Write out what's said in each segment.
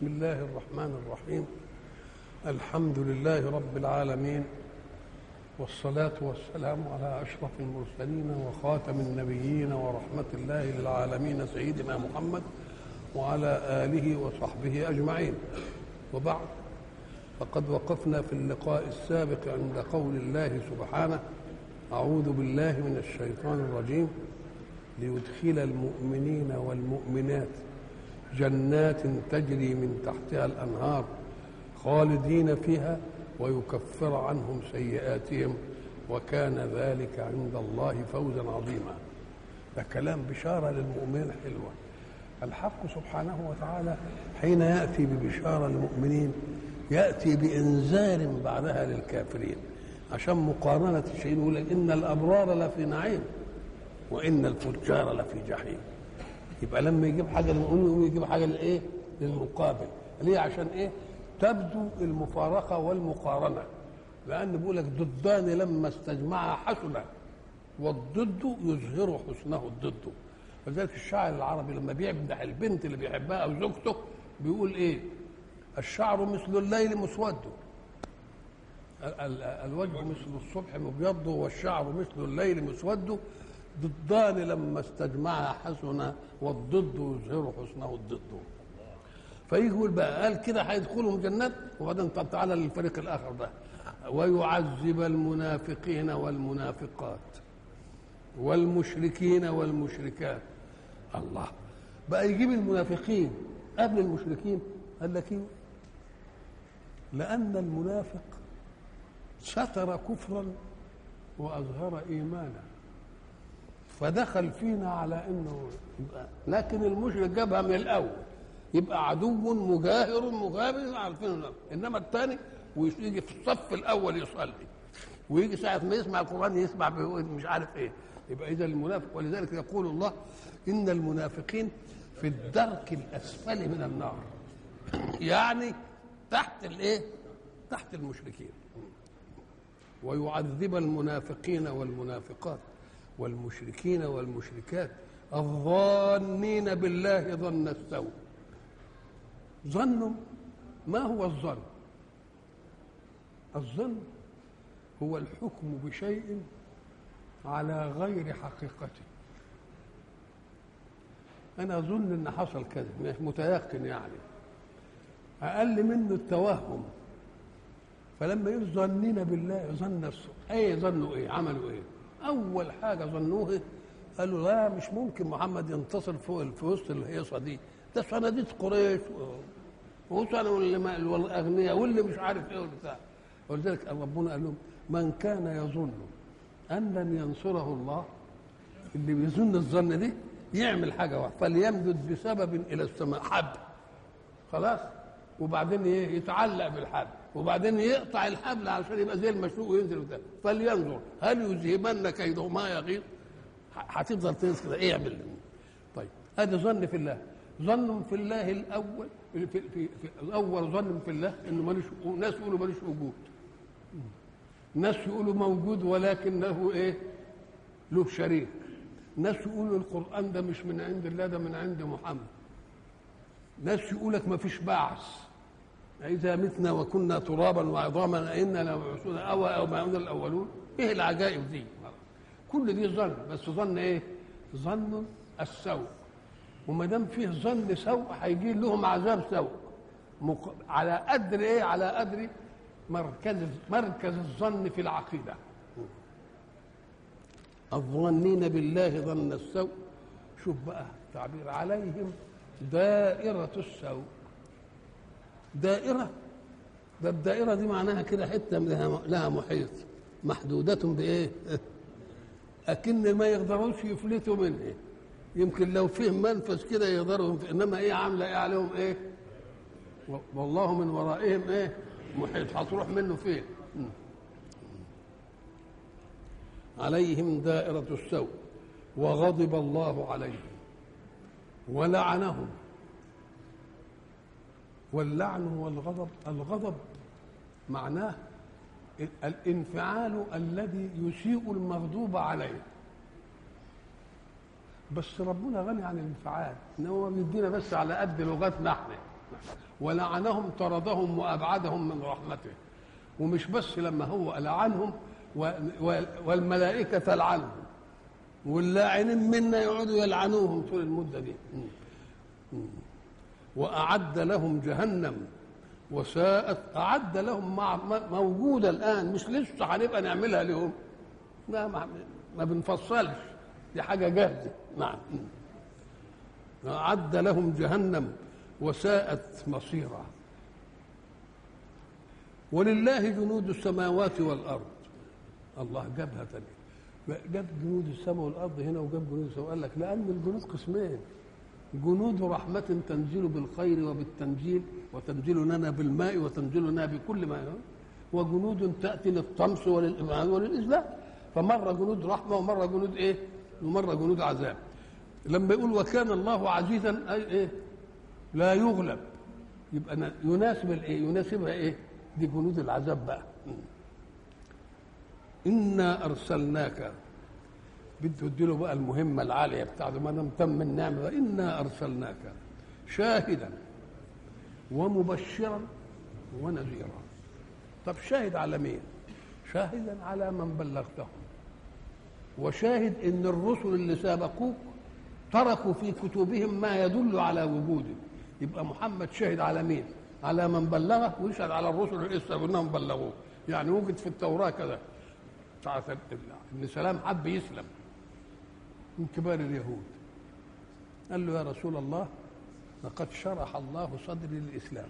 بسم الله الرحمن الرحيم الحمد لله رب العالمين والصلاة والسلام على أشرف المرسلين وخاتم النبيين ورحمة الله للعالمين سيدنا محمد وعلى آله وصحبه أجمعين وبعد فقد وقفنا في اللقاء السابق عند قول الله سبحانه أعوذ بالله من الشيطان الرجيم ليدخل المؤمنين والمؤمنات جنات تجري من تحتها الأنهار خالدين فيها ويكفر عنهم سيئاتهم وكان ذلك عند الله فوزا عظيما ده كلام بشارة للمؤمنين حلوة الحق سبحانه وتعالى حين يأتي ببشارة للمؤمنين يأتي بإنذار بعدها للكافرين عشان مقارنة الشيء يقول إن الأبرار لفي نعيم وإن الفجار لفي جحيم يبقى لما يجيب حاجة للمؤمنين يقوم يجيب حاجة لإيه؟ للمقابل ليه عشان إيه؟ تبدو المفارقة والمقارنة لأن بيقول لك ضدان لما استجمعا حسنا والضد يظهر حسنه الضد ولذلك الشاعر العربي لما بيمدح البنت اللي بيحبها أو زوجته بيقول إيه؟ الشعر مثل الليل مسود الوجه مثل الصبح مبيض والشعر مثل الليل مسود ضدان لما استجمعا حسنا والضد يظهر حسنه الضد فيجي يقول بقى قال كده هيدخلهم جنات وبعدين طب تعالى للفريق الاخر ده ويعذب المنافقين والمنافقات والمشركين والمشركات الله بقى يجيب المنافقين قبل المشركين قال لك ايه لان المنافق ستر كفرا واظهر ايمانا فدخل فينا على انه يبقى لكن المشرك جابها من الاول يبقى عدو مجاهر مغابر عارفين انما الثاني ويجي في الصف الاول يصلي ويجي ساعه ما يسمع القران يسمع مش عارف ايه يبقى اذا المنافق ولذلك يقول الله ان المنافقين في الدرك الاسفل من النار يعني تحت الايه تحت المشركين ويعذب المنافقين والمنافقات والمشركين والمشركات الظانين بالله ظن السوء ظن ما هو الظن الظن هو الحكم بشيء على غير حقيقته انا اظن ان حصل كذا مش متيقن يعني اقل منه التوهم فلما يقول ظننا بالله ظن السوء اي ظنوا ايه عملوا ايه اول حاجه ظنوها قالوا لا مش ممكن محمد ينتصر فوق في وسط الهيصه دي ده صناديد قريش وصنع والاغنياء واللي مش عارف ايه والبتاع ولذلك ربنا قال لهم من كان يظن ان لن ينصره الله اللي بيظن الظن دي يعمل حاجه واحده فليمدد بسبب الى السماء حبل خلاص وبعدين يتعلق بالحبل وبعدين يقطع الحبل عشان يبقى زي المشروق وينزل وده فلينظر هل يذهبن كيده ما يغيظ هتفضل تنسى كده ايه يعمل طيب ادي ظن في الله ظن في الله الاول في, في, في, في اول ظن في الله انه ملوش ناس يقولوا ملوش وجود ناس يقولوا موجود ولكنه ايه له شريك ناس يقولوا القران ده مش من عند الله ده من عند محمد ناس يقول لك ما فيش بعث إذا متنا وكنا ترابا وعظاما أئنا لمبعوثون أو أو ما يعمل الأولون إيه العجائب دي؟ كل دي ظن بس ظن إيه؟ ظن السوء وما دام فيه ظن سوء هيجي لهم عذاب سوء مق... على قدر إيه؟ على قدر مركز مركز الظن في العقيدة الظانين بالله ظن السوء شوف بقى تعبير عليهم دائرة السوء دائرة ده الدائرة دي معناها كده حتة لها, لها محيط محدودة بإيه؟ أكن ما يقدروش يفلتوا منها يمكن لو فيه منفذ كده يقدروا إنما إيه عاملة إيه عليهم إيه؟ والله من ورائهم إيه؟ محيط هتروح منه فين؟ عليهم دائرة السوء وغضب الله عليهم ولعنهم واللعن والغضب الغضب معناه الانفعال الذي يسيء المغضوب عليه بس ربنا غني عن الانفعال ان هو بيدينا بس على قد لغتنا احنا ولعنهم طردهم وابعدهم من رحمته ومش بس لما هو لعنهم والملائكه تلعنهم واللاعنين منا يقعدوا يلعنوهم طول المده دي واعد لهم جهنم وساءت اعد لهم مع موجوده الان مش لسه هنبقى نعملها لهم لا ما, ما بنفصلش دي حاجه جاهزه نعم اعد لهم جهنم وساءت مصيرا ولله جنود السماوات والارض الله جابها تاني جاب جنود السماء والارض هنا وجاب جنود السماء قال لك لان الجنود قسمين جنود رحمة تنزل بالخير وبالتنزيل وتنزل لنا بالماء وتنزل لنا بكل ما وجنود تأتي للطمس وللإمعان وللإذلال فمرة جنود رحمة ومرة جنود إيه؟ ومرة جنود عذاب لما يقول وكان الله عزيزا أي إيه؟ لا يغلب يبقى يناسب الإيه؟ يناسبها إيه؟ دي جنود العذاب بقى إنا أرسلناك بده يديله بقى المهمة العالية بتاعته ما دام تم النعمة إنا أرسلناك شاهدا ومبشرا ونذيرا طب شاهد على مين؟ شاهدا على من بلغتهم وشاهد ان الرسل اللي سابقوك تركوا في كتبهم ما يدل على وجوده يبقى محمد شاهد على مين؟ على من بلغه ويشهد على الرسل اللي لسه انهم بلغوه يعني وجد في التوراه كذا بتاعت ان سلام حب يسلم من كبار اليهود قال له يا رسول الله لقد شرح الله صدري للإسلام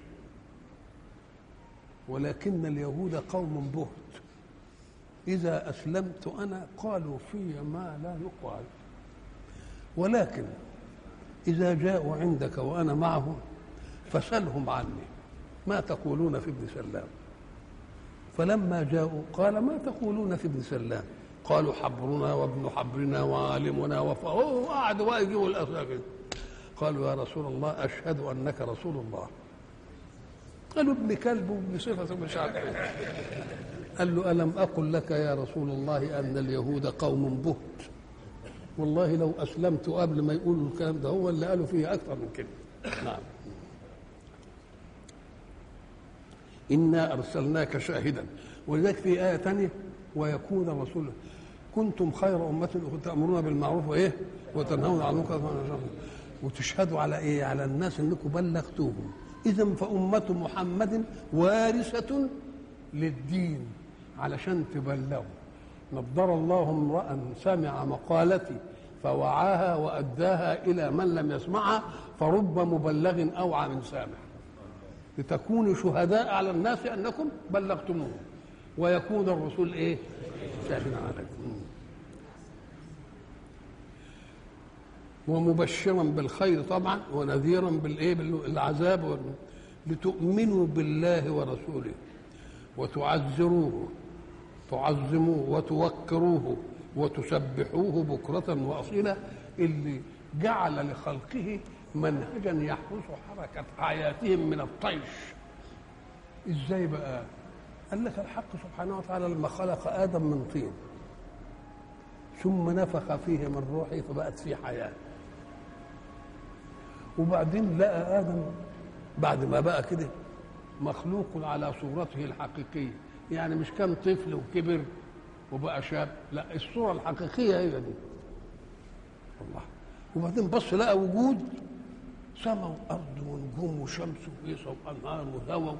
ولكن اليهود قوم بهت إذا أسلمت أنا قالوا في ما لا يقال ولكن إذا جاءوا عندك وأنا معهم فسلهم عني ما تقولون في ابن سلام فلما جاءوا قال ما تقولون في ابن سلام قالوا حبرنا وابن حبرنا وعالمنا وفهو قعدوا بقى يجيبوا الاسئله قالوا يا رسول الله اشهد انك رسول الله قالوا ابن كلب وابن صفه مش عارف قال له الم اقل لك يا رسول الله ان اليهود قوم بهت والله لو اسلمت قبل ما يقولوا الكلام ده هو اللي قالوا فيه اكثر من كده نعم انا ارسلناك شاهدا ولذلك في ايه ثانيه ويكون الرسول كنتم خير أمة تأمرون بالمعروف وإيه وتنهون عن المنكر وتشهدوا على إيه على الناس أنكم بلغتوهم إذا فأمة محمد وارثة للدين علشان تبلغوا نضر الله امرأ سمع مقالتي فوعاها وأداها إلى من لم يسمعها فرب مبلغ أوعى من سامع لتكونوا شهداء على الناس أنكم بلغتموه ويكون الرسول ايه شاهدا عليكم ومبشرا بالخير طبعا ونذيرا بالايه بالعذاب لتؤمنوا بالله ورسوله وتعزروه تعظموه وتوكروه وتسبحوه بكرة وأصيلا اللي جعل لخلقه منهجا يحرس حركة حياتهم من الطيش ازاي بقى قال لك الحق سبحانه وتعالى لما خلق ادم من طين ثم نفخ فيه من روحه فبقت فيه حياه وبعدين لقى ادم بعد ما بقى كده مخلوق على صورته الحقيقيه يعني مش كان طفل وكبر وبقى شاب لا الصوره الحقيقيه هي دي الله وبعدين بص لقى وجود سماء وارض ونجوم وشمس وهيصه وانهار وهواء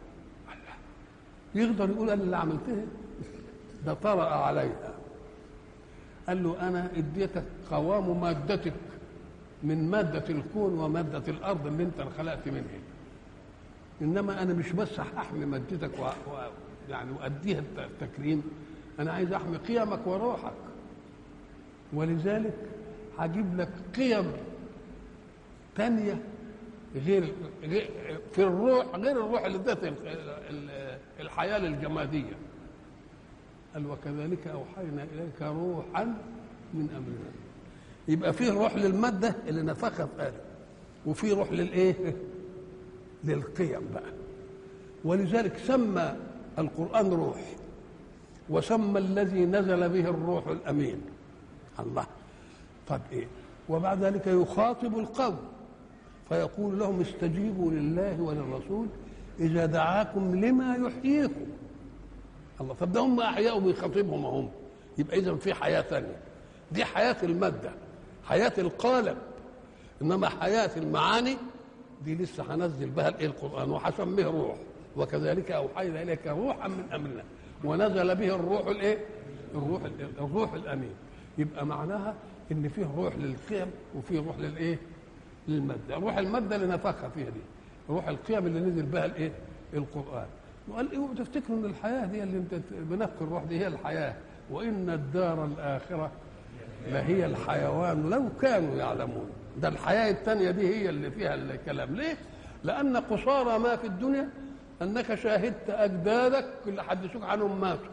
يقدر يقول انا اللي عملتها ده طرأ عليها قال له انا اديتك قوام مادتك من مادة الكون ومادة الأرض اللي أنت خلقت منها إنما أنا مش بس هحمي مادتك و... و... يعني وأديها التكريم أنا عايز أحمي قيمك وروحك ولذلك هجيب لك قيم تانية غير, غير في الروح غير الروح اللي ادت الحياه للجماديه قال وكذلك اوحينا اليك روحا من امرنا يبقى فيه روح للماده اللي نفخها في ادم وفي روح للايه للقيم بقى ولذلك سمى القران روح وسمى الذي نزل به الروح الامين الله طب ايه وبعد ذلك يخاطب القوم فيقول لهم استجيبوا لله وللرسول اذا دعاكم لما يحييكم الله طب ده هم احياء وبيخاطبهم هم يبقى اذا في حياه ثانيه دي حياه الماده حياه القالب انما حياه المعاني دي لسه هنزل بها الايه القران وهسميه روح وكذلك اوحينا اليك روحا من امرنا ونزل به الروح الايه الروح الروح الامين يبقى معناها ان فيه روح للقيم وفيه روح للايه للماده روح الماده اللي نفخها فيها دي روح القيم اللي نزل بها الايه القران وقال ايه تفتكروا ان الحياه دي اللي انت بنفخ الروح دي هي الحياه وان الدار الاخره لهي الحيوان لو كانوا يعلمون ده الحياه الثانيه دي هي اللي فيها الكلام ليه لان قصارى ما في الدنيا انك شاهدت اجدادك اللي حدثوك عنهم ماتوا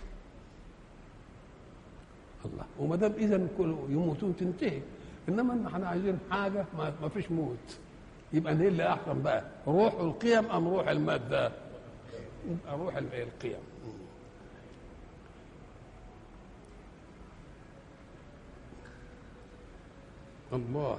الله وما دام اذا يموتون تنتهي انما احنا عايزين حاجه ما فيش موت يبقى ايه اللي احسن بقى روح القيم ام روح الماده يبقى روح القيم الله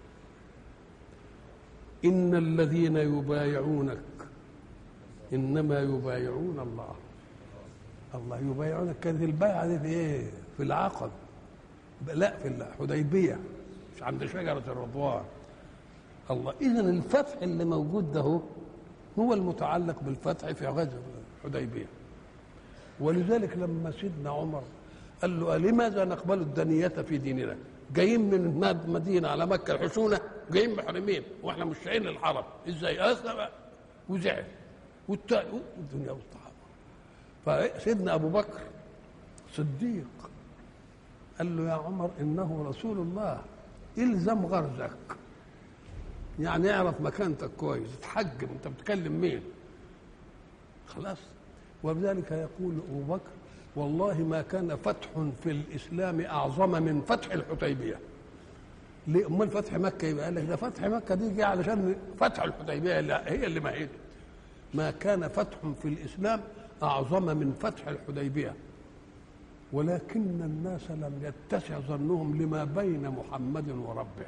ان الذين يبايعونك انما يبايعون الله الله يبايعونك كانت البيعه دي في ايه في العقد لا في الحديبيه مش عند شجره الرضوان الله اذا الفتح اللي موجود ده هو, هو المتعلق بالفتح في غزوه الحديبيه ولذلك لما سيدنا عمر قال له لماذا نقبل الدنية في ديننا جايين من المدينة على مكة الحسونة جايين محرمين واحنا مشتاقين للحرم ازاي اسلم وزعل والتاني الدنيا والصحابة فسيدنا ابو بكر صديق قال له يا عمر انه رسول الله الزم غرزك يعني اعرف مكانتك كويس اتحجم انت بتكلم مين خلاص وبذلك يقول ابو بكر والله ما كان فتح في الاسلام اعظم من فتح الحديبيه ليه امال فتح مكه يبقى قال لك ده فتح مكه دي جه علشان فتح الحديبيه لا هي اللي مهدت ما كان فتح في الاسلام اعظم من فتح الحديبيه ولكن الناس لم يتسع ظنهم لما بين محمد وربه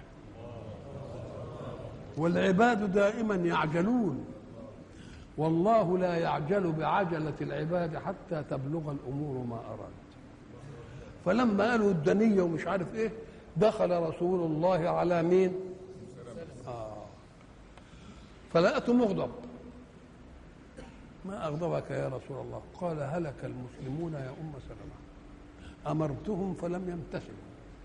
والعباد دائما يعجلون والله لا يعجل بعجلة العباد حتى تبلغ الأمور ما أراد فلما قالوا الدنية ومش عارف إيه دخل رسول الله على مين آه. فلقته مغضب ما أغضبك يا رسول الله قال هلك المسلمون يا أم سلمة أمرتهم فلم يمتثلوا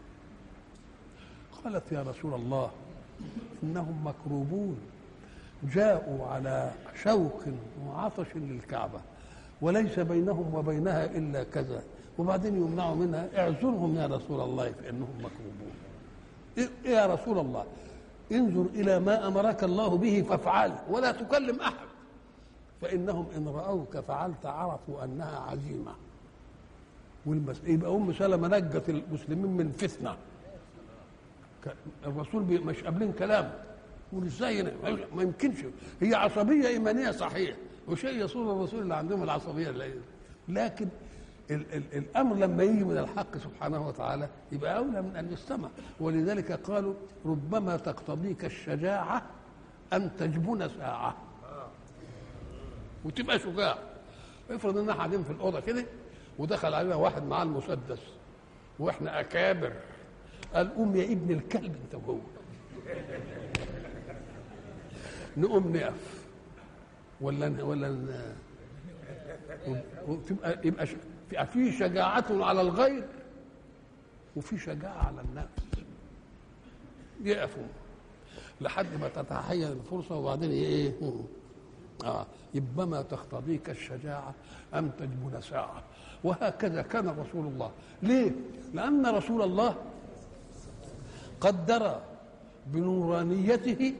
قالت يا رسول الله إنهم مكروبون جاءوا على شوق وعطش للكعبة وليس بينهم وبينها إلا كذا وبعدين يمنعوا منها اعذرهم يا رسول الله فإنهم مكروبون إيه يا رسول الله انظر إلى ما أمرك الله به فافعل ولا تكلم أحد فإنهم إن رأوك فعلت عرفوا أنها عزيمة والمس... يبقى أم سلمة نجت المسلمين من فتنة الرسول مش قابلين كلام يقول ازاي ما يمكنش هي عصبيه ايمانيه صحيح وشيء يصور الرسول اللي عندهم العصبيه لكن ال ال الامر لما يجي من الحق سبحانه وتعالى يبقى اولى من ان يستمع ولذلك قالوا ربما تقتضيك الشجاعه ان تجبن ساعه وتبقى شجاع افرض ان احنا قاعدين في الاوضه كده ودخل علينا واحد معاه المسدس واحنا اكابر قال قوم يا ابن الكلب انت وهو نقوم نقف ولا ولا وتبقى يبقى في شجاعة على الغير وفي شجاعة على النفس يقفوا لحد ما تتحين الفرصة وبعدين ايه اه يبقى ما تقتضيك الشجاعة أم تجبن ساعة وهكذا كان رسول الله ليه؟ لأن رسول الله قدر بنورانيته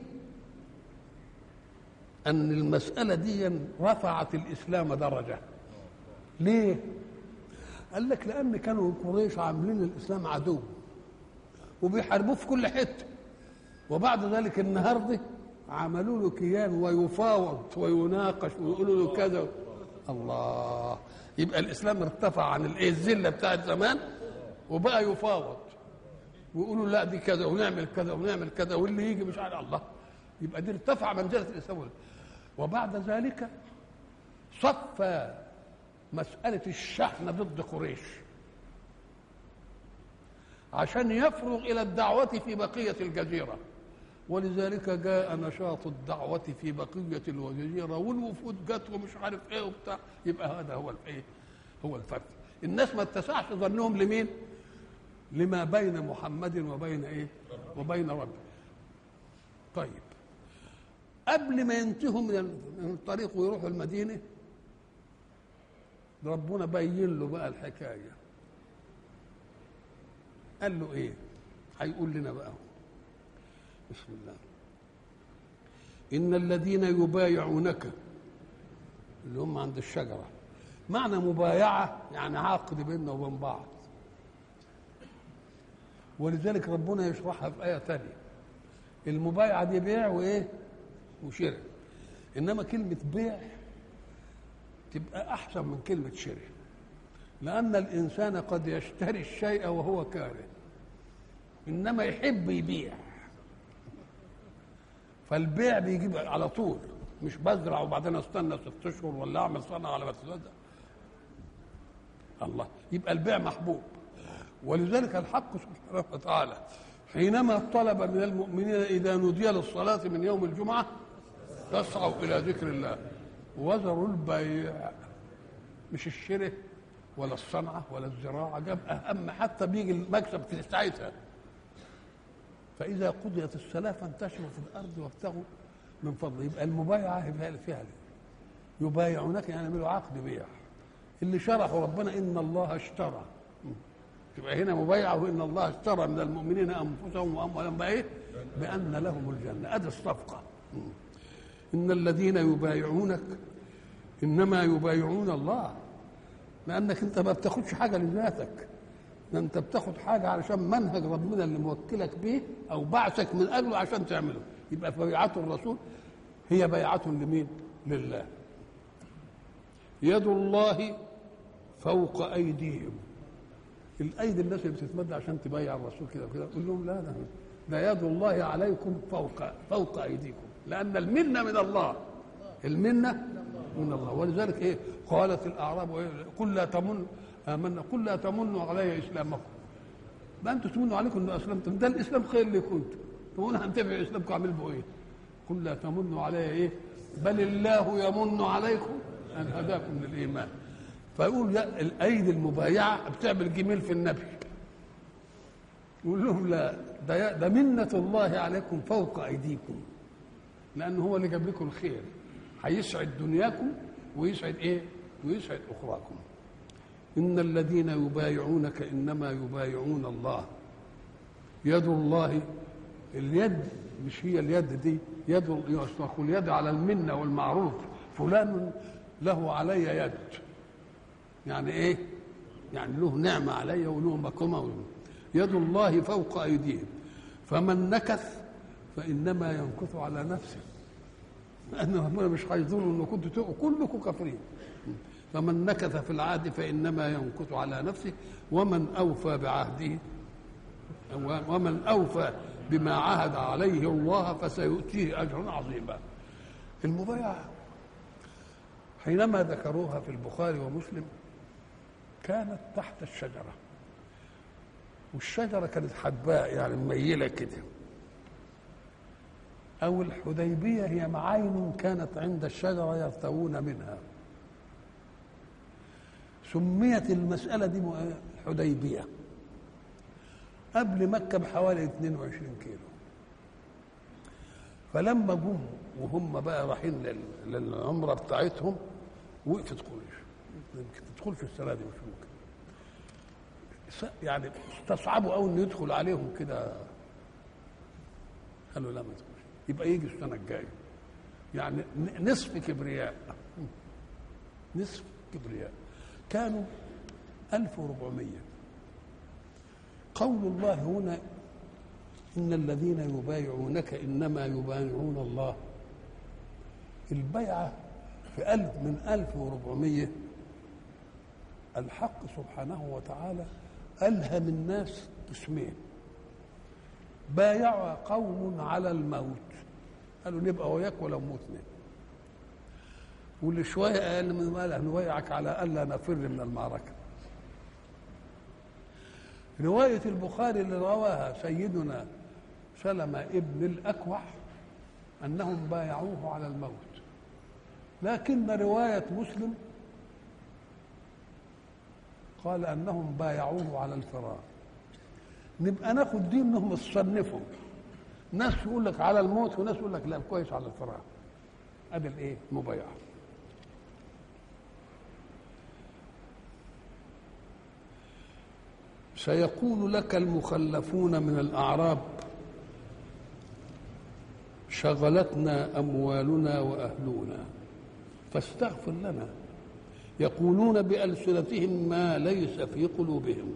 أن المسألة دي رفعت الإسلام درجة ليه؟ قال لك لأن كانوا قريش عاملين الإسلام عدو وبيحاربوه في كل حتة وبعد ذلك النهارده عملوا له كيان ويفاوض ويناقش ويقولوا له كذا الله يبقى الإسلام ارتفع عن الإيه الذلة بتاعت زمان وبقى يفاوض ويقولوا لا دي كذا ونعمل كذا ونعمل كذا واللي يجي مش عارف الله يبقى دي ارتفع منزلة الإسلام وبعد ذلك صفى مسألة الشحن ضد قريش عشان يفرغ إلى الدعوة في بقية الجزيرة ولذلك جاء نشاط الدعوة في بقية الجزيرة والوفود جت ومش عارف ايه وبتاع يبقى هذا هو الايه هو الفرق الناس ما اتسعش ظنهم لمين لما بين محمد وبين ايه وبين ربه طيب قبل ما ينتهوا من الطريق ويروحوا المدينة ربنا بين له بقى الحكاية قال له ايه هيقول لنا بقى بسم الله إن الذين يبايعونك اللي هم عند الشجرة معنى مبايعة يعني عقد بيننا وبين بعض ولذلك ربنا يشرحها في آية ثانية المبايعة دي بيع وإيه وشراء إنما كلمة بيع تبقى أحسن من كلمة شراء لأن الإنسان قد يشتري الشيء وهو كاره إنما يحب يبيع فالبيع بيجيب على طول مش بزرع وبعدين استنى ست اشهر ولا اعمل صنعه على ما تتوزع الله يبقى البيع محبوب ولذلك الحق سبحانه وتعالى حينما طلب من المؤمنين اذا نودي للصلاه من يوم الجمعه يسعوا الى ذكر الله وذروا البيع مش الشره ولا الصنعه ولا الزراعه جاب اهم حتى بيجي المكسب في ساعتها فإذا قضيت الصلاة فانتشروا في الأرض وابتغوا من فضله يبقى المبايعة فيها يبايعونك يعني يعملوا عقد بيع اللي شرحوا ربنا إن الله اشترى تبقى هنا مبايعة وإن الله اشترى من المؤمنين أنفسهم وأموالهم بإيه؟ بأن لهم الجنة أدي الصفقة إن الذين يبايعونك إنما يبايعون الله لأنك أنت ما بتاخدش حاجة لذاتك ده انت بتاخد حاجه علشان منهج ربنا اللي موكلك به او بعثك من اجله عشان تعمله يبقى فبيعه الرسول هي بيعه لمين لله يد الله فوق ايديهم الايدي الناس اللي بتتمد عشان تبايع الرسول كده وكده قول لهم لا ده ده يد الله عليكم فوق فوق ايديكم لان المنه من الله المنه من الله ولذلك ايه قالت الاعراب إيه؟ قل لا تمن امنا قل لا تمنوا علي اسلامكم ما انتم تمنوا عليكم ان اسلمتم ده الاسلام خير لكم انتم تقولوا هنتبع اسلامكم اعمل بيه ايه قل لا تمنوا علي ايه بل الله يمن عليكم ان هداكم للايمان فيقول يا الايدي المبايعه بتعمل جميل في النبي يقول لهم لا ده ده منة الله عليكم فوق ايديكم لان هو اللي جاب لكم الخير هيسعد دنياكم ويسعد ايه ويسعد اخراكم ان الذين يبايعونك انما يبايعون الله يد الله اليد مش هي اليد دي يد يصرخ اليد على المنه والمعروف فلان له علي يد يعني ايه يعني له نعمه علي وله مكرمه يد الله فوق ايديهم فمن نكث فانما ينكث على نفسه لان ربنا مش هيظن انه كنتوا كلكم كافرين فمن نكث في العهد فإنما ينكث على نفسه ومن أوفى بعهده ومن أوفى بما عهد عليه الله فسيؤتيه أجرا عظيما المبايعة حينما ذكروها في البخاري ومسلم كانت تحت الشجرة والشجرة كانت حباء يعني مميلة كده أو الحديبية هي معاين كانت عند الشجرة يرتوون منها سميت المسألة دي حديبية قبل مكة بحوالي 22 كيلو فلما جم وهم بقى رايحين للعمرة بتاعتهم وقفت قريش يمكن تدخلش السنة دي مش ممكن يعني استصعبوا قوي انه يدخل عليهم كده قالوا لا ما تدخلش يبقى يجي السنة الجاية يعني نصف كبرياء نصف كبرياء كانوا 1400 قول الله هنا إن الذين يبايعونك إنما يبايعون الله البيعة في ألف من ألف وربعمية الحق سبحانه وتعالى ألهم الناس اسمين بايع قوم على الموت قالوا نبقى وياك ولو متنا واللي شويه اقل من ماله نويعك على الا نفر من المعركه روايه البخاري اللي رواها سيدنا سلمة ابن الأكوع أنهم بايعوه على الموت لكن رواية مسلم قال أنهم بايعوه على الفرار نبقى ناخد دي انهم تصنفوا ناس يقول لك على الموت وناس يقول لك لا كويس على الفراغ ادي الايه مبايعه سيقول لك المخلفون من الاعراب شغلتنا اموالنا واهلنا فاستغفر لنا يقولون بالسنتهم ما ليس في قلوبهم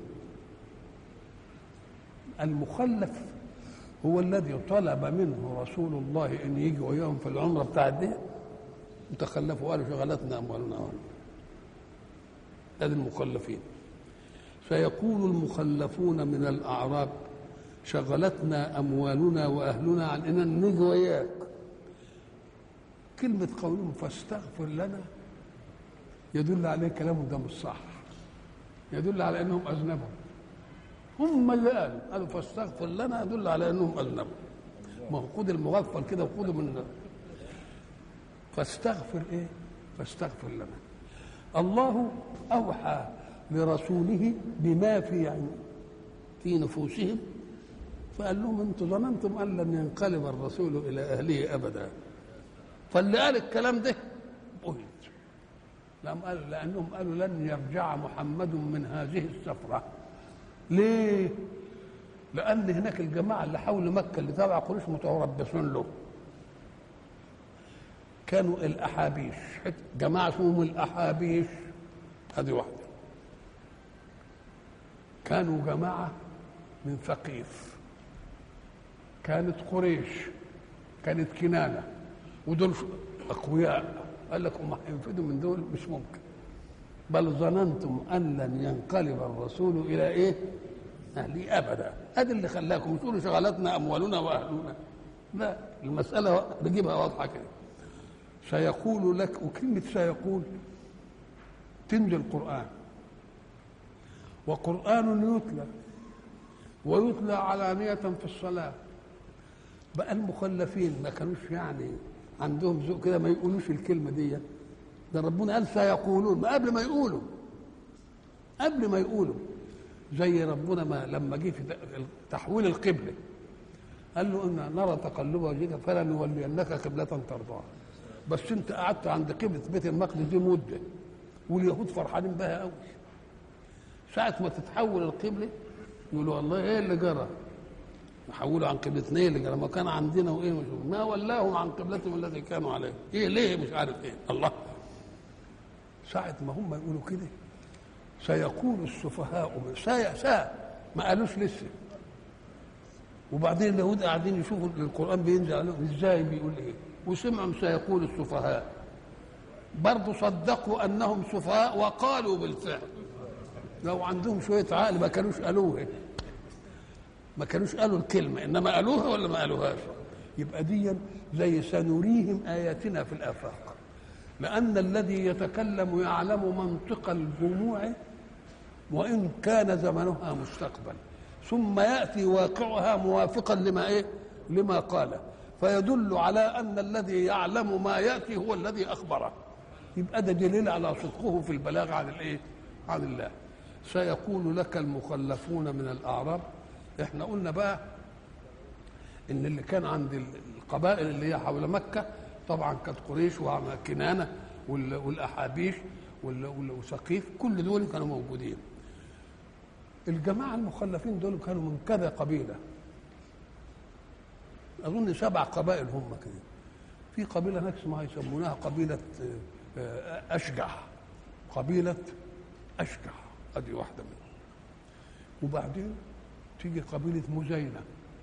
المخلف هو الذي طلب منه رسول الله ان يجي وياهم في العمره بتاعت دي وتخلفوا قالوا شغلتنا اموالنا واهلنا هذه المخلفين سيقول المخلفون من الاعراب شغلتنا اموالنا واهلنا عن ان نيجي وياك كلمه قولهم فاستغفر لنا يدل عليه كلامهم ده مش صح يدل على انهم اذنبوا هم اللي قالوا قالوا فاستغفر لنا يدل على انهم اذنبوا ما هو خد المغفل كده وخده من فاستغفر ايه فاستغفر لنا الله اوحى لرسوله بما في يعني في نفوسهم فقال لهم انتم ظننتم ان لن ينقلب الرسول الى اهله ابدا فاللي قال الكلام ده بهت لم قال لانهم قالوا لن يرجع محمد من هذه السفره ليه؟ لان هناك الجماعه اللي حول مكه اللي تبع قريش متربصون له كانوا الاحابيش جماعه اسمهم الاحابيش هذه واحده كانوا جماعه من ثقيف كانت قريش كانت كنانه ودول اقوياء قال لك هم هينفذوا من دول مش ممكن بل ظننتم ان لن ينقلب الرسول الى ايه؟ اهلي ابدا هذا اللي خلاكم تقولوا شغلتنا اموالنا واهلنا لا المساله بجيبها واضحه كده سيقول لك وكلمه سيقول تنزل القران وقران يتلى ويتلى علانيه في الصلاه بقى المخلفين ما كانوش يعني عندهم ذوق كده ما يقولوش الكلمه دي ده ربنا قال سيقولون ما قبل ما يقولوا قبل ما يقولوا زي ربنا ما لما جه في تحويل القبله قال له ان نرى تقلب وجهك فلنولينك قبله ترضاها بس انت قعدت عند قبله بيت المقدس دي مده واليهود فرحانين بها قوي ساعه ما تتحول القبله يقولوا والله ايه اللي جرى حولوا عن قبلتنا ايه اللي جرى ما كان عندنا وايه مش ما ولاهم عن قبلتهم التي كانوا عليه ايه ليه مش عارف ايه الله ساعة ما هم يقولوا كده سيقول السفهاء سا سا ما قالوش لسه وبعدين اليهود قاعدين يشوفوا القرآن بينزل عليهم ازاي بيقول ايه وسمعوا سيقول السفهاء برضه صدقوا انهم سفهاء وقالوا بالفعل لو عندهم شوية عقل ما كانوش قالوه ما كانوش قالوا الكلمة إنما قالوها ولا ما قالوهاش يبقى دي زي سنريهم آياتنا في الآفاق لأن الذي يتكلم يعلم منطق الجموع وإن كان زمنها مستقبل ثم يأتي واقعها موافقا لما إيه لما قال فيدل على أن الذي يعلم ما يأتي هو الذي أخبره يبقى ده دليل على صدقه في البلاغ عن الإيه عن الله سيقول لك المخلفون من الأعراب احنا قلنا بقى ان اللي كان عند القبائل اللي هي حول مكه طبعا كانت قريش وكنانه والاحابيش وسقيف كل دول كانوا موجودين الجماعه المخلفين دول كانوا من كذا قبيله اظن سبع قبائل هم كده في قبيله هناك اسمها يسمونها قبيله اشجع قبيله اشجع ادي واحده منهم وبعدين تيجي قبيلة مزينة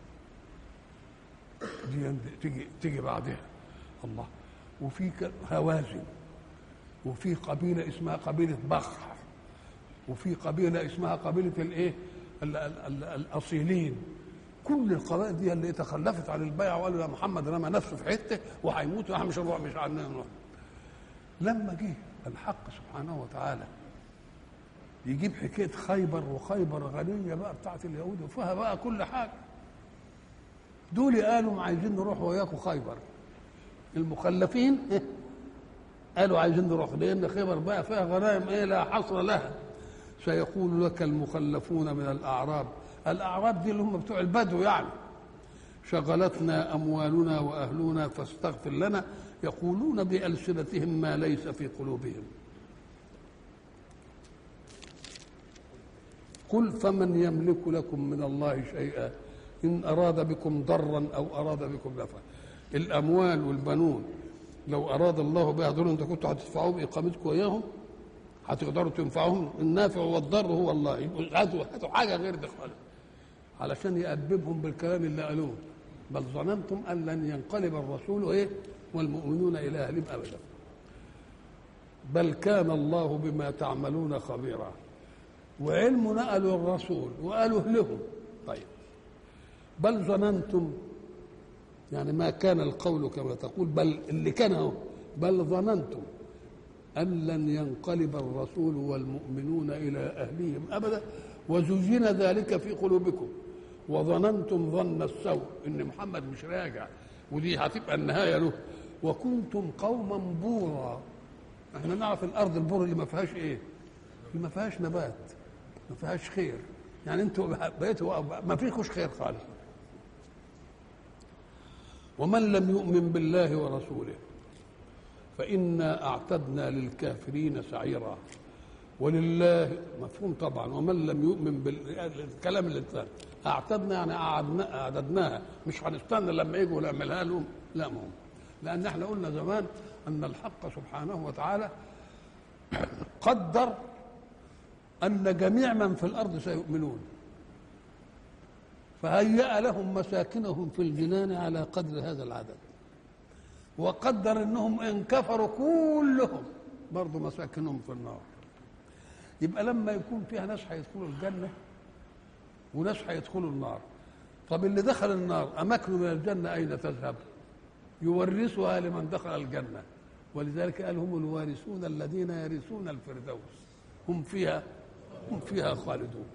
دي تيجي تيجي بعدها الله وفي هوازن وفي قبيلة اسمها قبيلة بخر وفي قبيلة اسمها قبيلة الايه الأصيلين كل القبائل دي اللي تخلفت عن البيع وقالوا يا محمد رمى نفسه في حته وهيموت واحنا مش هنروح مش هنروح لما جه الحق سبحانه وتعالى يجيب حكايه خيبر وخيبر غنيه بقى بتاعت اليهود وفيها بقى كل حاجه دول قالوا عايزين نروح وياكم خيبر المخلفين قالوا عايزين نروح لان خيبر بقى فيها غنائم ايه لا حصر لها سيقول لك المخلفون من الاعراب الاعراب دي اللي هم بتوع البدو يعني شغلتنا اموالنا واهلنا فاستغفر لنا يقولون بالسنتهم ما ليس في قلوبهم قل فمن يملك لكم من الله شيئا ان اراد بكم ضرا او اراد بكم نفعا الاموال والبنون لو اراد الله بها ضرا انت كنتوا هتدفعوا باقامتكم وياهم هتقدروا تنفعهم النافع والضر هو الله يبقوا هاتوا هاتوا حاجه غير دي خالص علشان يأدبهم بالكلام اللي قالوه بل ظننتم ان لن ينقلب الرسول ايه والمؤمنون الى اهلهم ابدا بل كان الله بما تعملون خبيرا وعلم نقلوا الرسول وقالوا لهم طيب بل ظننتم يعني ما كان القول كما تقول بل اللي كان هو بل ظننتم أن لن ينقلب الرسول والمؤمنون إلى أهليهم أبدا وزين ذلك في قلوبكم وظننتم ظن السوء إن محمد مش راجع ودي هتبقى النهاية له وكنتم قوما بورا احنا نعرف الأرض البور اللي ما فيهاش إيه اللي ما فيهاش نبات ما فيهاش خير يعني انتوا بقيتوا ما فيكوش خير خالص ومن لم يؤمن بالله ورسوله فإنا أعتدنا للكافرين سعيرا ولله مفهوم طبعا ومن لم يؤمن بالكلام اللي اتقال أعتدنا يعني أعدنا أعددناها مش هنستنى لما يجوا نعملها لهم لا ما هم لأن احنا قلنا زمان أن الحق سبحانه وتعالى قدر أن جميع من في الأرض سيؤمنون فهيأ لهم مساكنهم في الجنان على قدر هذا العدد وقدر انهم ان كفروا كلهم برضه مساكنهم في النار يبقى لما يكون فيها ناس هيدخلوا الجنه وناس هيدخلوا النار طب اللي دخل النار اماكنه من الجنه اين تذهب يورثها لمن دخل الجنه ولذلك قال هم الوارثون الذين يرثون الفردوس هم فيها هم فيها خالدون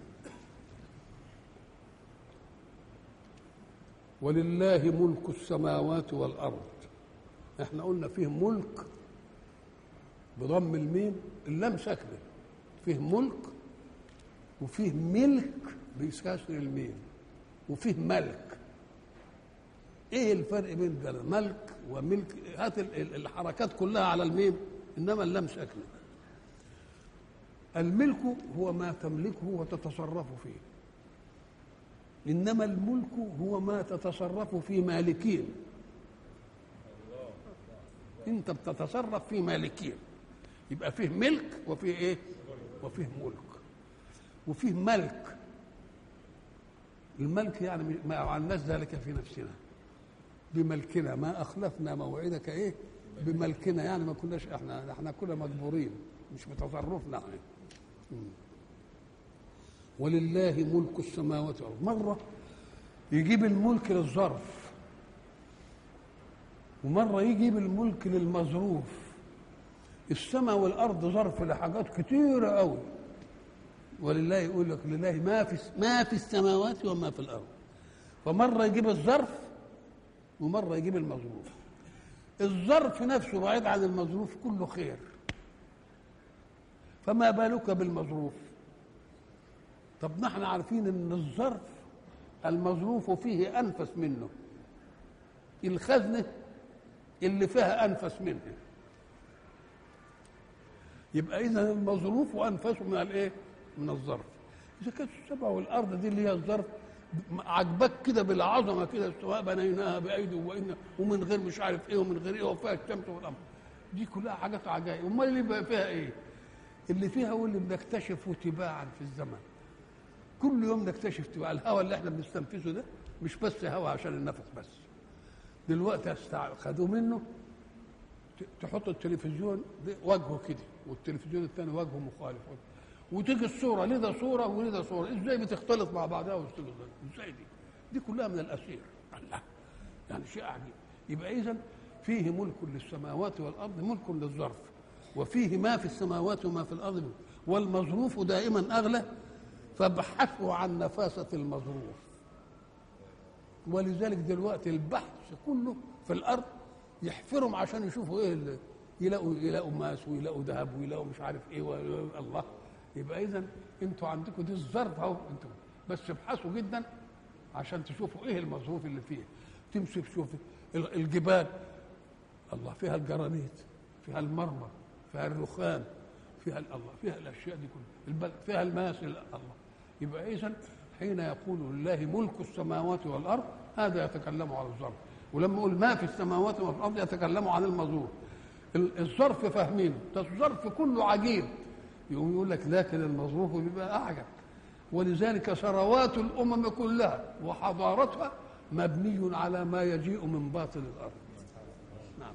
ولله ملك السماوات والارض احنا قلنا فيه ملك بضم الميم اللام ساكنه فيه ملك وفيه ملك بكسر الميم وفيه ملك ايه الفرق بين ده ملك وملك هات الحركات كلها على الميم انما اللام ساكنه الملك هو ما تملكه وتتصرف فيه انما الملك هو ما تتصرف في مالكين انت بتتصرف في مالكين يبقى فيه ملك وفيه ايه وفيه ملك وفيه ملك الملك يعني ما عملناش ذلك في نفسنا بملكنا ما اخلفنا موعدك ايه بملكنا يعني ما كناش احنا احنا كنا مجبورين مش بتصرفنا يعني. ولله ملك السماوات والارض مره يجيب الملك للظرف ومره يجيب الملك للمظروف السماء والارض ظرف لحاجات كتيره قوي ولله يقول لك لله ما في ما في السماوات وما في الارض فمره يجيب الظرف ومره يجيب المظروف الظرف نفسه بعيد عن المظروف كله خير فما بالك بالمظروف طب نحن عارفين ان الظرف المظروف فيه انفس منه الخزنه اللي فيها انفس منه يبقى اذا المظروف وانفسه من الايه من الظرف اذا كانت السبع والارض دي اللي هي الظرف عجبك كده بالعظمه كده سواء بنيناها بايدي وإن ومن غير مش عارف ايه ومن غير ايه وفيها الشمس والقمر دي كلها حاجات عجائب امال اللي بقى فيها ايه اللي فيها هو اللي بنكتشفه تباعا في الزمن كل يوم نكتشف تباع الهواء اللي احنا بنستنفذه ده مش بس هواء عشان النفس بس دلوقتي خدوه منه تحط التلفزيون وجهه كده والتلفزيون الثاني وجهه مخالف وتيجي الصوره لده صوره ولده صوره ازاي بتختلط مع بعضها وتختلط ازاي دي دي كلها من الاسير الله يعني شيء عجيب يبقى اذا فيه ملك للسماوات والارض ملك للظرف وفيه ما في السماوات وما في الارض والمظروف دائما اغلى فابحثوا عن نفاسه المظروف ولذلك دلوقتي البحث كله في الارض يحفرهم عشان يشوفوا ايه اللي يلاقوا يلاقوا ماس ويلاقوا ذهب ويلاقوا مش عارف ايه الله يبقى اذا انتوا عندكم دي الظرف اهو انتوا بس ابحثوا جدا عشان تشوفوا ايه المظروف اللي فيه تمشي تشوف الجبال الله فيها الجرانيت فيها المرمر فيها الرخام فيها الله فيها الاشياء دي كلها البلد فيها الماس الله يبقى اذا حين يقول لله ملك السماوات والارض هذا يتكلم عن الظرف ولما يقول ما في السماوات وما في الارض يتكلم عن المظروف الظرف فاهمينه الظرف كله عجيب يقوم يقول لك لكن المظروف بيبقى اعجب ولذلك ثروات الامم كلها وحضارتها مبني على ما يجيء من باطن الارض نعم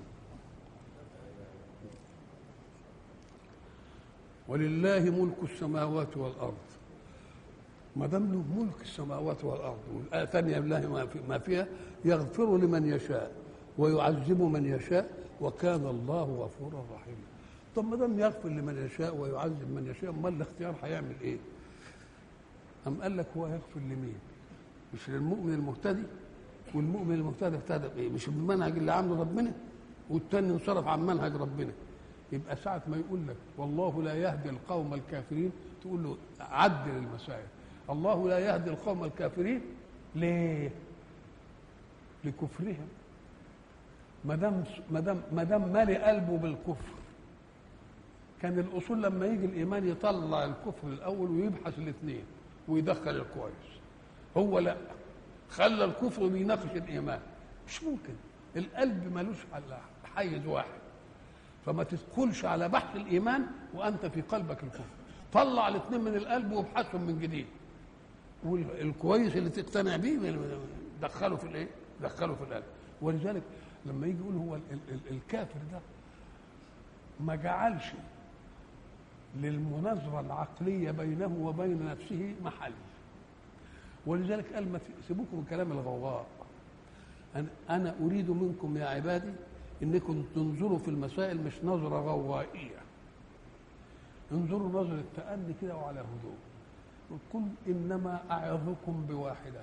ولله ملك السماوات والارض ما دام له ملك السماوات والارض والايه الثانيه لله ما فيها يغفر لمن يشاء ويعذب من يشاء وكان الله غفورا رحيما طب ما دام يغفر لمن يشاء ويعذب من يشاء امال الاختيار هيعمل ايه؟ أم قال لك هو يغفر لمين؟ مش للمؤمن المهتدي والمؤمن المهتدي اهتدى بايه؟ مش بالمنهج اللي عامله ربنا والتاني انصرف عن منهج ربنا يبقى ساعة ما يقول لك والله لا يهدي القوم الكافرين تقول له عدل المسائل الله لا يهدي القوم الكافرين ليه؟ لكفرهم ما دام ما دام ما دام مالي قلبه بالكفر كان الاصول لما يجي الايمان يطلع الكفر الاول ويبحث الاثنين ويدخل الكويس هو لا خلى الكفر بيناقش الايمان مش ممكن القلب ملوش حيز واحد فما تدخلش على بحث الايمان وانت في قلبك الكفر طلع الاثنين من القلب وابحثهم من جديد والكويس اللي تقتنع بيه دخله في الايه؟ دخله في القلب ولذلك لما يجي يقول هو ال ال الكافر ده ما جعلش للمناظرة العقلية بينه وبين نفسه محل ولذلك قال ما سيبوكم من كلام الغواء أنا, أنا أريد منكم يا عبادي إنكم تنظروا في المسائل مش نظرة غوائية انظروا نظرة تأني كده وعلى هدوء قل إنما أعظكم بواحدة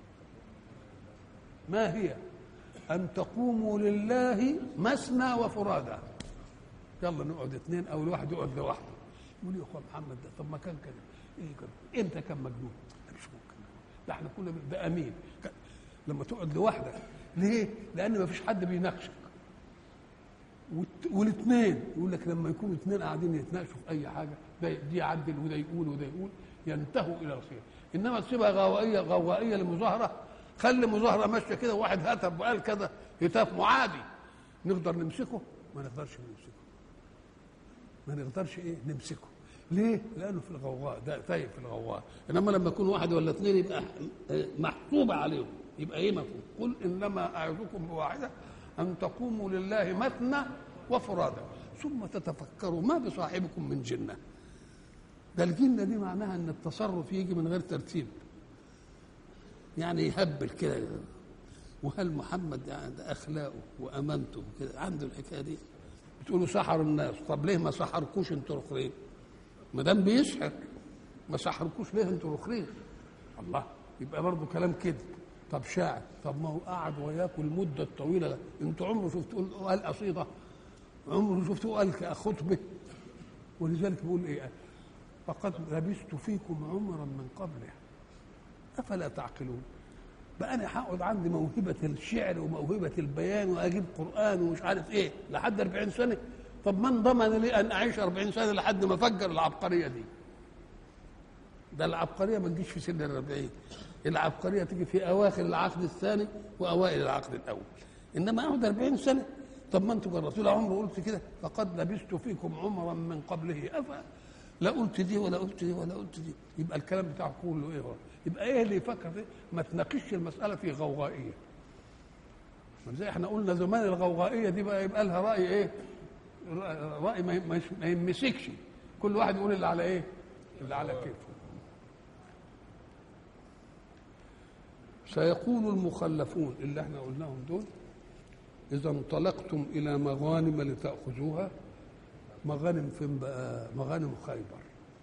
ما هي أن تقوموا لله مثنى وفرادى يلا نقعد اثنين أو الواحد يقعد لوحده يقول يا اخويا محمد ده طب ما كان كده ايه كده امتى كان مجنون مش ممكن ده احنا كنا ده امين لما تقعد لوحدك ليه لان ما فيش حد بيناقشك والاثنين يقول لك لما يكونوا اثنين قاعدين يتناقشوا في اي حاجه ده دي يعدل وده يقول وده يقول ينتهوا الى الخير انما تسيبها غوائيه غوائيه لمظاهره خلي مظاهره ماشيه كده واحد هتف وقال كذا هتاف معادي نقدر نمسكه ما نقدرش نمسكه ما نقدرش ايه نمسكه ليه؟ لانه في الغواء ده تايه في الغواء انما لما يكون واحد ولا اثنين يبقى محسوبه عليهم يبقى ايه مفهوم قل انما اعظكم بواحده ان تقوموا لله مثنى وفرادا ثم تتفكروا ما بصاحبكم من جنه ده الجنه دي معناها ان التصرف يجي من غير ترتيب يعني يهبل كده وهل محمد يعني ده اخلاقه وامانته كده عنده الحكايه دي بتقولوا سحروا الناس طب ليه ما سحركوش انتوا الاخرين ما دام بيسحر ما سحركوش ليه انتوا الاخرين الله يبقى برضه كلام كده طب شاعر طب ما هو قعد وياكم المده الطويله ده انتوا عمره شفتوا قال قصيده عمره شفتوا قال خطبه ولذلك بيقول ايه فقد لبثت فيكم عمرا من قبله افلا تعقلون بقى انا هقعد عندي موهبه الشعر وموهبه البيان واجيب قران ومش عارف ايه لحد 40 سنه طب من ضمن لي ان اعيش 40 سنه لحد ما افجر العبقريه دي ده العبقريه ما تجيش في سن ال 40 العبقريه تيجي في اواخر العقد الثاني واوائل العقد الاول انما اقعد 40 سنه طب ما انتوا جربتوا لا عمري قلت كده فقد لبثت فيكم عمرا من قبله افا لا قلت دي ولا قلت دي ولا قلت دي يبقى الكلام بتاعه كله ايه هو يبقى ايه اللي يفكر فيه ما تناقشش المساله في غوغائيه زي احنا قلنا زمان الغوغائيه دي بقى يبقى لها راي ايه راي ما يمسكش كل واحد يقول اللي على ايه اللي على كيفه سيقول المخلفون اللي احنا قلناهم دول إذا انطلقتم إلى مغانم لتأخذوها مغانم فين بقى؟ مغانم خيبر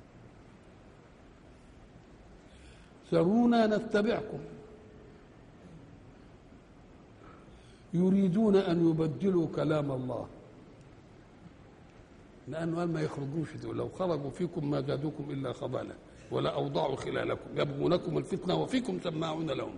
ذرونا نتبعكم يريدون أن يبدلوا كلام الله لأنه قال ما يخرجوش دول لو خرجوا فيكم ما زادوكم إلا خبالا ولا أوضعوا خلالكم يبغونكم الفتنة وفيكم سماعون لهم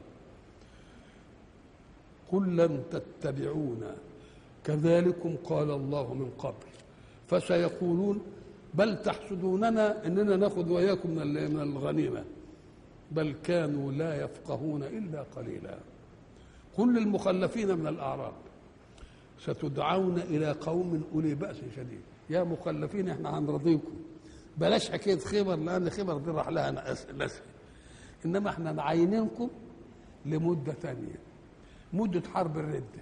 قل لن تتبعونا كذلكم قال الله من قبل فسيقولون بل تحسدوننا اننا ناخذ واياكم من من الغنيمه بل كانوا لا يفقهون الا قليلا قل للمخلفين من الاعراب ستدعون الى قوم اولي باس شديد يا مخلفين احنا هنرضيكم بلاش حكايه خبر لان خبر دي راح لها ناس انما احنا معينينكم لمده ثانيه مده حرب الرده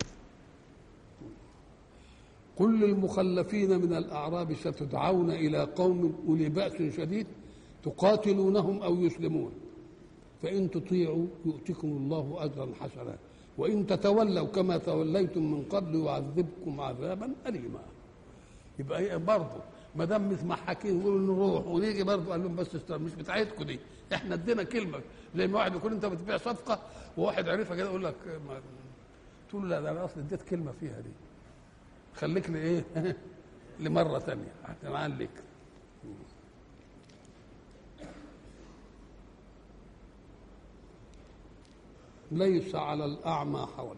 قل للمخلفين من الأعراب ستدعون إلى قوم أولي بأس شديد تقاتلونهم أو يسلمون فإن تطيعوا يؤتكم الله أجرا حسنا وإن تتولوا كما توليتم من قبل يعذبكم عذابا أليما يبقى ايه برضه ما دام متمحكين يقولوا نروح ونيجي برضه قال لهم بس استر مش بتاعتكم دي احنا ادينا كلمه زي ما واحد يكون انت بتبيع صفقه وواحد عرفها كده يقول لك ما تقول له لا ده انا اصلا اديت كلمه فيها دي خليك لايه لمره ثانيه احتمال لك ليس على الاعمى حرج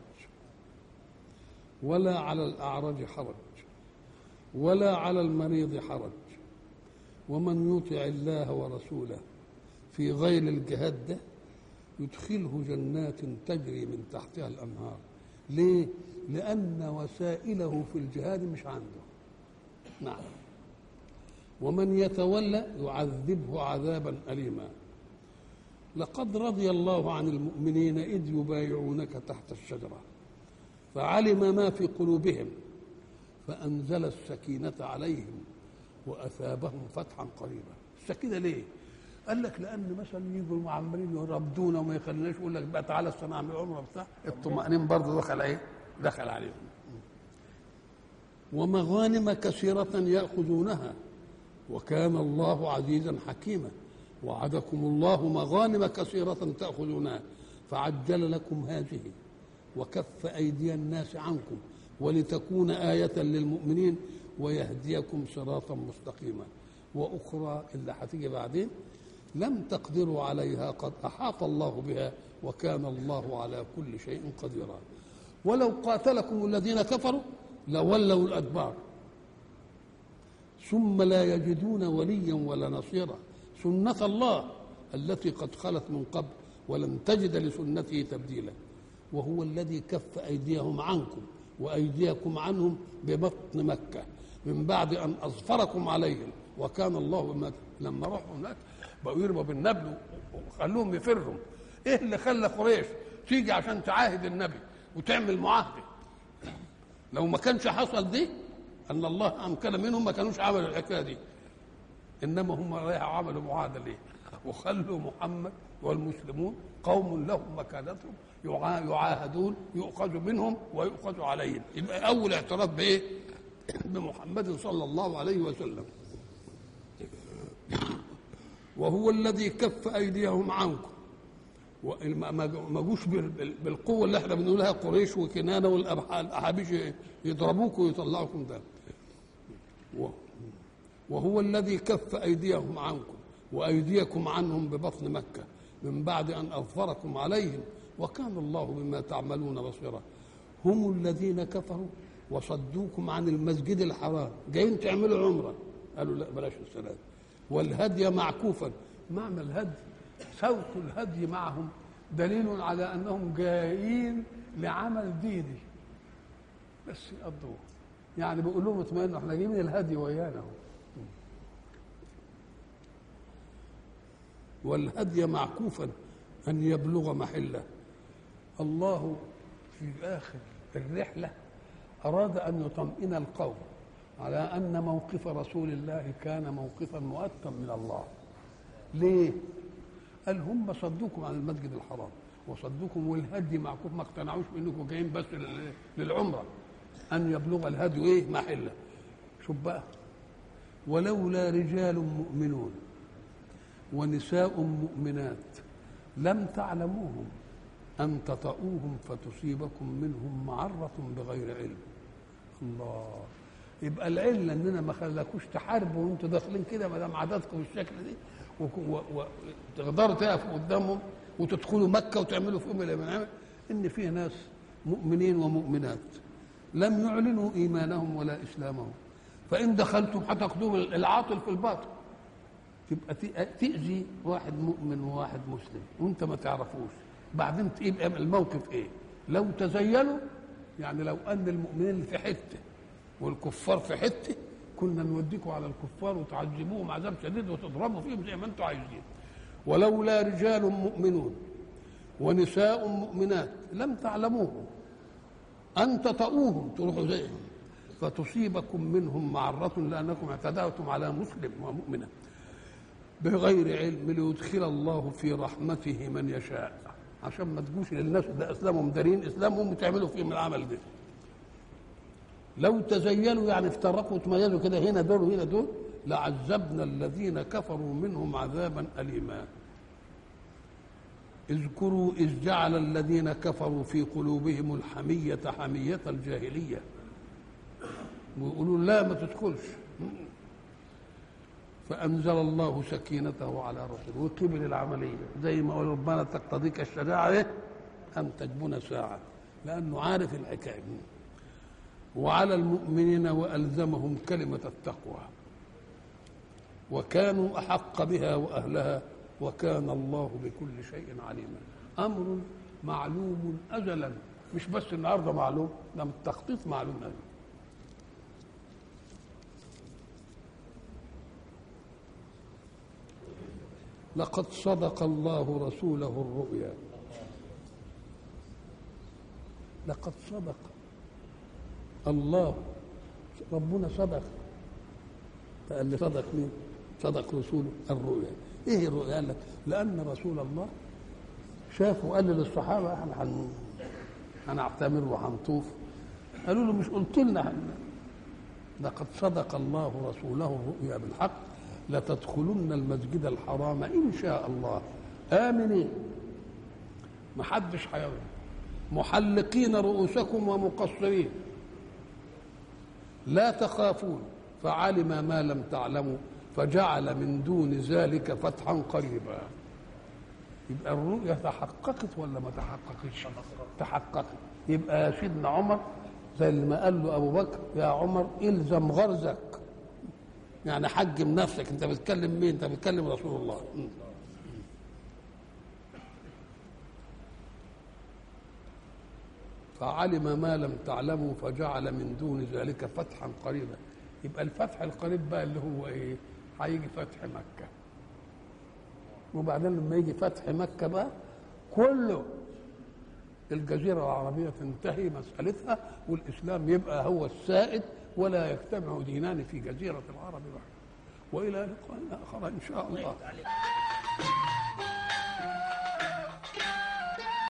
ولا على الاعرج حرج ولا على المريض حرج ومن يطع الله ورسوله في غير الجهاد ده يدخله جنات تجري من تحتها الانهار ليه لان وسائله في الجهاد مش عنده نعم ومن يتولى يعذبه عذابا اليما لقد رضي الله عن المؤمنين اذ يبايعونك تحت الشجره فعلم ما في قلوبهم فانزل السكينه عليهم واثابهم فتحا قريبا السكينه ليه قال لك لان مثلا يجوا المعمرين يربدونا وما يخليناش يقول لك بقى تعالى استنى اعمل عمره بتاع الطمأنين برضه دخل ايه؟ دخل عليهم ومغانم كثيرة يأخذونها وكان الله عزيزا حكيما وعدكم الله مغانم كثيرة تأخذونها فعجل لكم هذه وكف أيدي الناس عنكم ولتكون آية للمؤمنين ويهديكم صراطا مستقيما وأخرى اللي هتيجي بعدين لم تقدروا عليها قد احاط الله بها وكان الله على كل شيء قديرا ولو قاتلكم الذين كفروا لولوا الادبار ثم لا يجدون وليا ولا نصيرا سنه الله التي قد خلت من قبل ولن تجد لسنته تبديلا وهو الذي كف ايديهم عنكم وايديكم عنهم ببطن مكه من بعد ان اظفركم عليهم وكان الله بما لما راحوا هناك بقوا يرموا بالنبل وخلوهم يفروا ايه اللي خلى قريش تيجي عشان تعاهد النبي وتعمل معاهده لو ما كانش حصل دي ان الله امكن منهم ما كانوش عملوا الحكايه دي انما هم رايحوا عملوا معاهده ليه وخلوا محمد والمسلمون قوم لهم مكانتهم يعاهدون يؤخذ منهم ويؤخذ عليهم يبقى اول اعتراف بايه بمحمد صلى الله عليه وسلم وهو الذي كف ايديهم عنكم ما جوش بالقوه اللي احنا بنقولها قريش وكنانه والاحابيش يضربوكم ويطلعوكم ده وهو الذي كف ايديهم عنكم وايديكم عنهم ببطن مكه من بعد ان اظفركم عليهم وكان الله بما تعملون بصيرا هم الذين كفروا وصدوكم عن المسجد الحرام جايين تعملوا عمره قالوا لا بلاش السلام والهدي معكوفا معنى الهدي سوق الهدي معهم دليل على انهم جايين لعمل ديني بس يقضوه يعني بيقول لهم اطمئنوا احنا جايين الهدي ويانا والهدي معكوفا ان يبلغ محله الله في اخر الرحله اراد ان يطمئن القوم على ان موقف رسول الله كان موقفا مؤتم من الله ليه قال هم صدوكم عن المسجد الحرام وصدكم والهدي معكم ما اقتنعوش بانكم جايين بس لل- للعمره ان يبلغ الهدي ايه محله شوف بقى ولولا رجال مؤمنون ونساء مؤمنات لم تعلموهم ان تطؤوهم فتصيبكم منهم معره بغير علم الله يبقى العله اننا ما خلاكوش تحاربوا وانتوا داخلين كده ما دام عددكم بالشكل دي وتقدروا تقفوا قدامهم وتدخلوا مكه وتعملوا فيهم اللي بنعمل ان في ناس مؤمنين ومؤمنات لم يعلنوا ايمانهم ولا اسلامهم فان دخلتم هتاخذوا العاطل في الباطل تبقى تأ- تاذي واحد مؤمن وواحد مسلم وانت ما تعرفوش بعدين يبقى الموقف ايه لو تزينوا يعني لو ان المؤمنين في حته والكفار في حته كنا نوديكم على الكفار وتعذبوهم عذاب شديد وتضربوا فيهم زي ما انتم عايزين ولولا رجال مؤمنون ونساء مؤمنات لم تعلموهم ان تطؤوهم تروحوا زيهم فتصيبكم منهم معرة لأنكم اعتدأتم على مسلم ومؤمنة بغير علم ليدخل الله في رحمته من يشاء عشان ما تجوش للناس ده اسلامهم دارين اسلامهم وتعملوا فيهم العمل ده لو تزينوا يعني افترقوا وتميزوا كده هنا دول وهنا دول لعذبنا الذين كفروا منهم عذابا أليما اذكروا إذ جعل الذين كفروا في قلوبهم الحمية حمية الجاهلية ويقولوا لا ما تدخلش فأنزل الله سكينته على رسوله وقبل العملية زي ما قال ربنا تقتضيك الشجاعة إيه؟ أن تجبن ساعة لأنه عارف الحكاية وعلى المؤمنين وألزمهم كلمة التقوى وكانوا أحق بها وأهلها وكان الله بكل شيء عليما أمر معلوم أزلا مش بس النهارده معلوم ده التخطيط معلوم أزلا لقد صدق الله رسوله الرؤيا لقد صدق الله ربنا صدق قال لي صدق مين؟ صدق رسوله الرؤيا ايه الرؤيا؟ قال لك لان رسول الله شاف وقال للصحابه احنا هن هنعتمر وهنطوف قالوا له مش قلت لنا هن... لقد صدق الله رسوله الرؤيا بالحق لتدخلن المسجد الحرام ان شاء الله امنين ما حدش هيرضى محلقين رؤوسكم ومقصرين لا تخافون فعلم ما لم تعلموا فجعل من دون ذلك فتحا قريبا يبقى الرؤيا تحققت ولا ما تحققتش تحققت يبقى سيدنا عمر زي اللي ما قال له ابو بكر يا عمر الزم غرزك يعني حجم نفسك انت بتكلم مين انت بتكلم رسول الله م. فعلم ما لم تعلموا فجعل من دون ذلك فتحا قريبا يبقى الفتح القريب بقى اللي هو ايه هيجي فتح مكة وبعدين لما يجي فتح مكة بقى كله الجزيرة العربية تنتهي مسألتها والإسلام يبقى هو السائد ولا يجتمع دينان في جزيرة العرب وحده وإلى لقاء آخر إن شاء الله